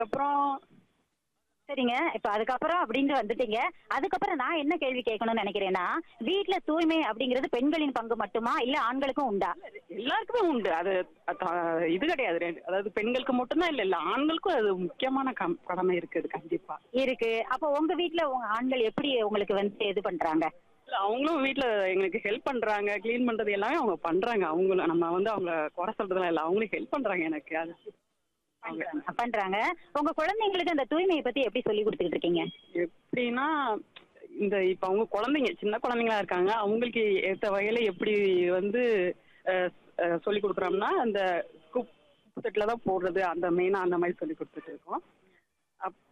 அப்புறம் சரிங்க இப்ப அதுக்கப்புறம் அப்படின்னு வந்துட்டீங்க அதுக்கப்புறம் நான் என்ன கேள்வி கேட்கணும்னு நினைக்கிறேன்னா வீட்ல தூய்மை அப்படிங்கிறது பெண்களின் பங்கு மட்டுமா இல்ல ஆண்களுக்கும் உண்டா எல்லாருக்குமே உண்டு அது அது- இது கிடையாது ரெண்டு- அதாவது பெண்களுக்கு மட்டும்தான் இல்ல இல்ல ஆண்களுக்கும் அது முக்கியமான கம்- கடமை இருக்குது கண்டிப்பா இருக்கு அப்ப உங்க வீட்ல உங்க ஆண்கள் எப்படி உங்களுக்கு வந்து இது பண்றாங்க இல்ல, அவங்களும் வீட்ல எங்களுக்கு ஹெல்ப் பண்றாங்க க்ளீன் பண்றது எல்லாமே அவங்க பண்றாங்க அவங்களும் நம்ம வந்து அவங்க குறை சொல்றதுலாம் இல்ல அவங்களும் ஹெல்ப் பண்றாங்க எனக்கு அது அவங்க பண்றாங்க உங்க குழந்தைங்களுக்கு அந்த தூய்மையை பத்தி எப்படி சொல்லி கொடுத்துட்டு இருக்கீங்க எப்படின்னா இந்த இப்ப அவங்க குழந்தைங்க சின்ன குழந்தைங்களா இருக்காங்க அவங்களுக்கு ஏத்த வகையில எப்படி வந்து அஹ், அஹ், சொல்லி கொடுக்குறோம்னா அந்த குப்பத்தட்டுல தான் போடுறது அந்த மெயினா அந்த மாதிரி சொல்லி கொடுத்துட்டு இருக்கோம் அப்-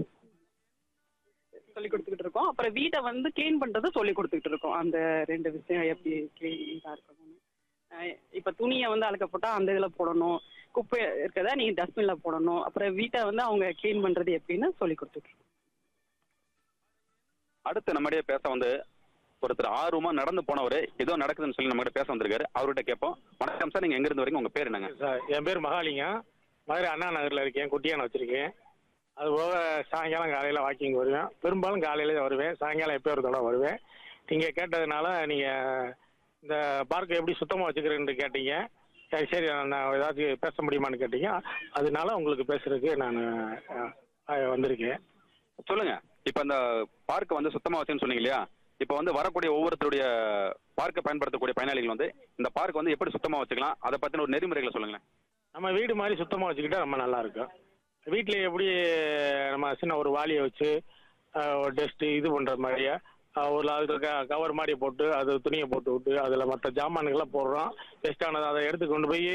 சொல்லி கொடுத்துக்கிட்டு இருக்கோம் அப்புறம் வீட்டை வந்து க்ளீன் பண்றது சொல்லி கொடுத்துக்கிட்டு இருக்கோம் அந்த ரெண்டு விஷயம் எப்படி க்ளீனாக இருக்கணும்னு அஹ், இப்ப துணியை வந்து அழுக்க போட்டா அந்த இதுல போடணும் குப்பை இருக்கதா நீங்க டஸ்ட்பின்ல போடணும் அப்புறம் வீட்டை வந்து அவங்க க்ளீன் பண்றது எப்படின்னு சொல்லி கொடுத்துட்டு இருக்கோம். அடுத்து நம்மகிட்டயே பேச வந்து ஒருத்தர் ஆர்வமா நடந்து போனவர் ஏதோ நடக்குதுன்னு சொல்லி நம்மகிட்ட பேச வந்திருக்காரு அவர்கிட்ட கேட்போம் வணக்கம் சார் நீங்க எங்க இருந்து வரீங்க உங்க பேர் என்னங்க சார் என் பேர் மகாலிங்கம் மதுரை அண்ணா நகரில் இருக்கேன் குட்டியான வச்சுருக்கேன் அது போக சாயங்காலம் காலையில் வாக்கிங் வருவேன் பெரும்பாலும் காலையில தான் வருவேன் சாயங்காலம் எப்போ ஒரு தடவை வருவேன் நீங்கள் கேட்டதுனால நீங்கள் இந்த பார்க்கை எப்படி சுத்தமாக வச்சுக்கிறேன்னு கேட்டீங்க சரி சரி நான் ஏதாச்சும் பேச முடியுமான்னு கேட்டீங்க அதனால உங்களுக்கு பேசுறதுக்கு நான் வந்திருக்கேன் சொல்லுங்க இப்ப இந்த பார்க் வந்து சுத்தமா வச்சுன்னு சொன்னீங்க இல்லையா இப்ப வந்து வரக்கூடிய ஒவ்வொருத்தருடைய பார்க்கை பயன்படுத்தக்கூடிய பயனாளிகள் வந்து இந்த பார்க் வந்து எப்படி சுத்தமா வச்சுக்கலாம் அதை பத்தின ஒரு நெறிமுறைகளை சொல்லுங்களேன் நம்ம வீடு மாதிரி சுத்தமாக வச்சுக்கிட்டா ரொம்ப நல்லா இருக்கும் வீட்டில் எப்படி நம்ம சின்ன ஒரு வாளியை வச்சு அஹ், ஒரு டஸ்ட்டு இது பண்ணுற மாதிரியே அஹ், ஒரு அதுக்கு க கவர் மாதிரி போட்டு அது துணியை போட்டு விட்டு அதில் மற்ற ஜாமான்கள்லாம் போடுறோம் வேஸ்டானதை அதை எடுத்து கொண்டு போய்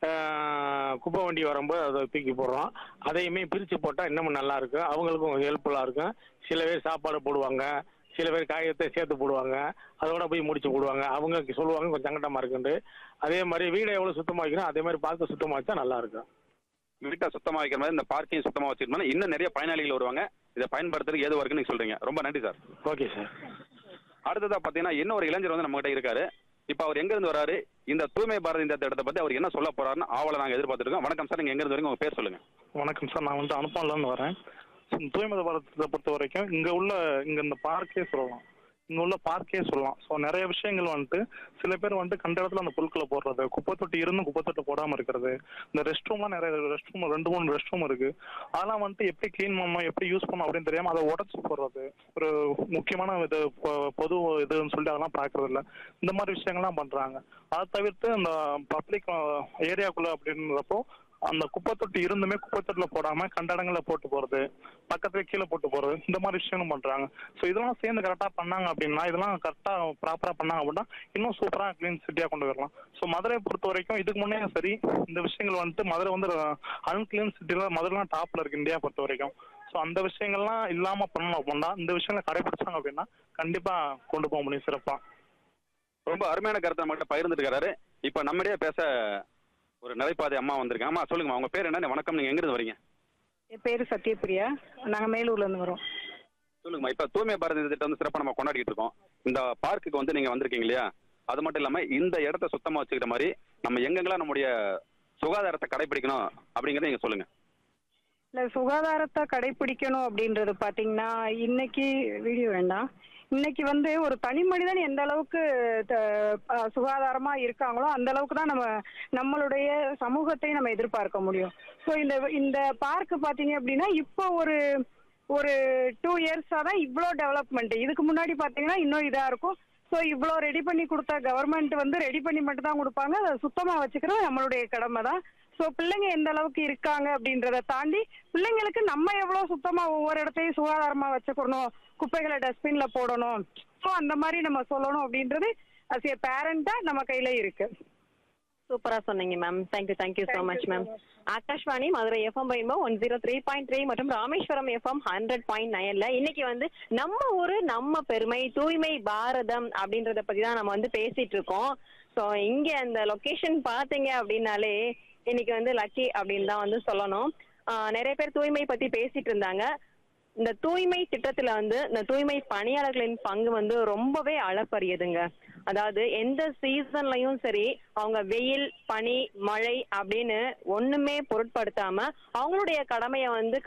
அஹ், குப்பை வண்டி வரும்போது அதை தூக்கி போடுறோம் அதையுமே பிரித்து போட்டால் இன்னமும் நல்லா இருக்கும் அவங்களுக்கும் ஹெல்ப்ஃபுல்லாக இருக்கும் சில பேர் சாப்பாடு போடுவாங்க சில பேர் காயத்தை சேர்த்து போடுவாங்க அதோட போய் முடிச்சு போடுவாங்க அவங்க சொல்லுவாங்க கொஞ்சம் சங்கடமா இருக்குன்ட்டு அதே மாதிரி வீடை எவ்வளவு சுத்தமா வைக்கணும் அதே மாதிரி பார்க்க சுத்தமா வச்சா நல்லா இருக்கும் வீட்டை சுத்தமா வைக்கிற மாதிரி இந்த பார்க்கையும் சுத்தமா வச்சிருந்தோம்னா இன்னும் நிறைய பயனாளிகள் வருவாங்க இதை பயன்படுத்துறதுக்கு ஏது இருக்குன்னு நீங்க சொல்றீங்க ரொம்ப நன்றி சார் ஓகே சார் அடுத்ததா பாத்தீங்கன்னா இன்னும் ஒரு இளைஞர் வந்து நம்ம கிட்ட இருக்காரு இப்ப அவர் எங்க இருந்து வராரு இந்த தூய்மை பாரதி இந்த இடத்தை பத்தி அவர் என்ன சொல்ல போறாருன்னு ஆவலை நாங்க எதிர்பார்த்திருக்கோம் வணக்கம் சார் நீங்க எங்க இருந்து வரீங்க உங்க பேர் சொல்லுங்க வணக்கம் சார் நான் வந்து அனுப்பான்லேருந்து வரேன் ஸோ தூய்மை பாரதத்தை பொறுத்த வரைக்கும் இங்கே உள்ள இங்கே இந்த பார்க்கே சொல்லலாம் இங்கே உள்ள பார்க்கே சொல்லலாம் ஸோ நிறைய விஷயங்கள் வந்துட்டு சில பேர் வந்துட்டு கண்ட இடத்துல அந்த பொருட்களை போடுறது குப்பை தொட்டி இருந்தும் குப்பை தொட்டி போடாமல் இருக்கிறது இந்த ரெஸ்ட் ரூம்லாம் நிறைய ரெஸ்ட் ரூம் ரெண்டு மூணு ரெஸ்ட் ரூம் இருக்கு அதெல்லாம் வந்துட்டு எப்படி க்ளீன் பண்ணணும் எப்படி யூஸ் பண்ணணும் அப்படின்னு தெரியாமல் அதை உடச்சி போடுறது ஒரு முக்கியமான இது பொ- பொது இதுன்னு சொல்லிட்டு அதெல்லாம் பார்க்கறது இல்ல இந்த மாதிரி விஷயங்கள்லாம் பண்றாங்க அதை தவிர்த்து இந்த பப்ளிக் ஏரியாக்குள்ள அப்படின்றப்போ அந்த குப்பை தொட்டி இருந்துமே குப்பை தொட்டில போடாம கண்ட இடங்கள்ல போட்டு போறது பக்கத்துல கீழே போட்டு போறது இந்த மாதிரி விஷயங்களும் பண்றாங்க ஸோ இதெல்லாம் சேர்ந்து கரெக்டா பண்ணாங்க அப்படின்னா இதெல்லாம் கரெக்டா ப்ராப்பரா பண்ணாங்க அப்படின்னா இன்னும் சூப்பரா க்ளீன் சிட்டியா கொண்டு வரலாம் ஸோ மதுரையை பொறுத்த வரைக்கும் இதுக்கு முன்னே சரி இந்த விஷயங்கள் வந்துட்டு மதுரை வந்து அன்கிளீன் சிட்டில மதுரைலாம் டாப்ல இருக்கு இந்தியா பொறுத்த வரைக்கும் ஸோ அந்த விஷயங்கள்லாம் இல்லாம பண்ணணும் அப்படின்னா இந்த விஷயங்களை கடைபிடிச்சாங்க அப்படின்னா கண்டிப்பா கொண்டு போக முடியும் சிறப்பா ரொம்ப அருமையான கருத்தை நம்மகிட்ட பகிர்ந்துட்டு இருக்காரு இப்ப நம்மிடையே பேச ஒரு நடைபாதை அம்மா வந்திருக்காங்க அம்மா சொல்லுங்க உங்க பேர் என்ன வணக்கம் நீங்க எங்க இருந்து வரீங்க என் பேர் சத்யபிரியா நாங்கள் மேலூர்லேருந்து வரோம் சொல்லுங்கம்மா இப்ப தூய்மை பாரதி திட்டம் வந்து சிறப்பா நம்ம கொண்டாடிட்டு இருக்கோம் இந்த பார்க்குக்கு வந்து நீங்க வந்திருக்கீங்க இல்லையா அது மட்டும் இல்லாம இந்த இடத்த சுத்தமா வச்சுக்கிற மாதிரி நம்ம எங்கெங்கெல்லாம் நம்முடைய சுகாதாரத்தை கடைபிடிக்கணும் அப்படிங்கறத நீங்க சொல்லுங்க இல்லை சுகாதாரத்தை கடைபிடிக்கணும் அப்படின்றது பார்த்தீங்கன்னா இன்னைக்கு வீடியோ வேண்டாம் இன்னைக்கு வந்து ஒரு தனி மனிதன் எந்த அளவுக்கு த- அஹ் சுகாதாரமா இருக்காங்களோ அந்த அளவுக்கு தான் நம்ம நம்மளுடைய சமூகத்தை நம்ம எதிர்பார்க்க முடியும் ஸோ இந்த இந்த பார்க் பார்த்தீங்க அப்படின்னா இப்போ ஒரு ஒரு டூ இயர்ஸாக தான் இவ்வளோ டெவலப்மெண்ட் இதுக்கு முன்னாடி பார்த்தீங்கன்னா இன்னும் இதாக இருக்கும் ஸோ இவ்வளோ ரெடி பண்ணி கொடுத்த கவர்மெண்ட் வந்து ரெடி பண்ணி மட்டும் தான் கொடுப்பாங்க அதை சுத்தமாக வச்சுக்கிறது நம்மளுடைய கடமை தான் ஸோ பிள்ளைங்க எந்த அளவுக்கு இருக்காங்க அப்படின்றத தாண்டி பிள்ளைங்களுக்கு நம்ம எவ்வளோ சுத்தமாக ஒவ்வொரு இடத்தையும் சுகாதாரமாக வச்சுக்கணும் குப்பைகளை டஸ்ட்பினில் போடணும் ஸோ அந்த மாதிரி நம்ம சொல்லணும் அப்படின்றது அஸ் ஏ பேரண்ட்டாக நம்ம கையில் இருக்கு சூப்பரா சொன்னீங்க ma'am thank you thank you so much ma'am Akashvani Madurai FM பைம்போ one zero three point three மற்றும் ராமேஸ்வரம் எஃப்எம் ஹண்ட்ரட் பாயிண்ட் நைன்ல இன்னைக்கு வந்து நம்ம ஊரு நம்ம பெருமை தூய்மை பாரதம் அப்படின்றத பத்தி தான் நம்ம வந்து பேசிட்டு இருக்கோம் ஸோ இங்க அந்த லொகேஷன் பாத்தீங்க அப்படின்னாலே இன்னைக்கு வந்து லக்கி அப்படின்னு தான் வந்து சொல்லணும் ஆஹ் நிறைய பேர் தூய்மை பத்தி பேசிட்டு இருந்தாங்க இந்த தூய்மை திட்டத்துல வந்து இந்த தூய்மை பணியாளர்களின் பங்கு வந்து ரொம்பவே அளப்பரியதுங்க அதாவது எந்த சீசன்லயும் சரி அவங்க வெயில் பனி மழை அப்படின்னு ஒண்ணுமே பொருட்படுத்தாம அவங்களுடைய கடமையை வந்து